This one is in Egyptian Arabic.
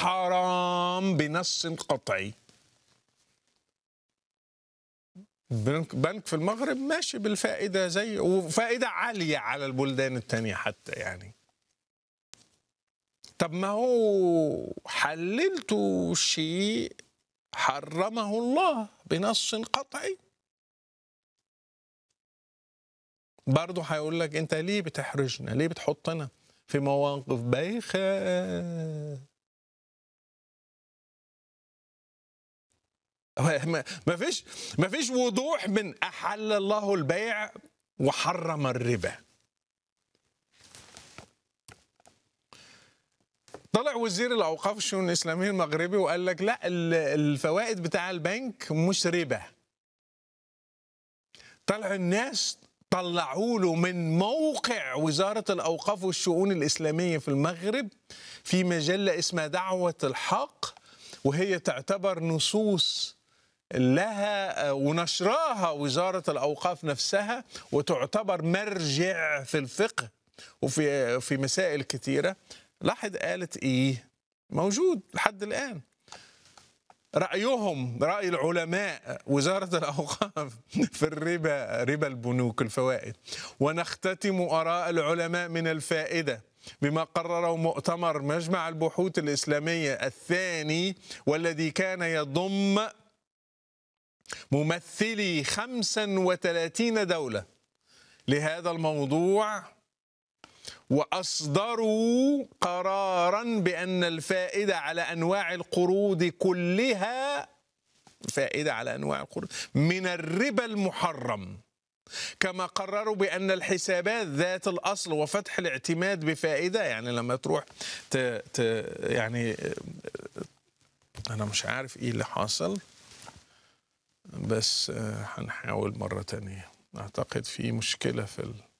حرام بنص قطعي بنك بنك في المغرب ماشي بالفائدة زي وفائدة عالية على البلدان التانية حتى يعني طب ما هو حللتوا شيء حرمه الله بنص قطعي برضه هيقول لك انت ليه بتحرجنا ليه بتحطنا في مواقف بايخه ما ما فيش ما فيش وضوح من احل الله البيع وحرم الربا طلع وزير الاوقاف والشؤون الاسلاميه المغربي وقال لك لا ال- الفوائد بتاع البنك مش ربا طلع الناس طلعوا له من موقع وزاره الاوقاف والشؤون الاسلاميه في المغرب في مجله اسمها دعوه الحق وهي تعتبر نصوص لها ونشراها وزاره الاوقاف نفسها وتعتبر مرجع في الفقه وفي في مسائل كثيره لاحظ قالت ايه موجود لحد الان رايهم راي العلماء وزاره الاوقاف في الربا ربا البنوك الفوائد ونختتم اراء العلماء من الفائده بما قرره مؤتمر مجمع البحوث الاسلاميه الثاني والذي كان يضم ممثلي 35 دوله لهذا الموضوع واصدروا قرارا بان الفائده على انواع القروض كلها فائده على انواع القروض من الربا المحرم كما قرروا بان الحسابات ذات الاصل وفتح الاعتماد بفائده يعني لما تروح ت... ت... يعني انا مش عارف ايه اللي حاصل بس آه، هنحاول مره تانية اعتقد في مشكله في ال...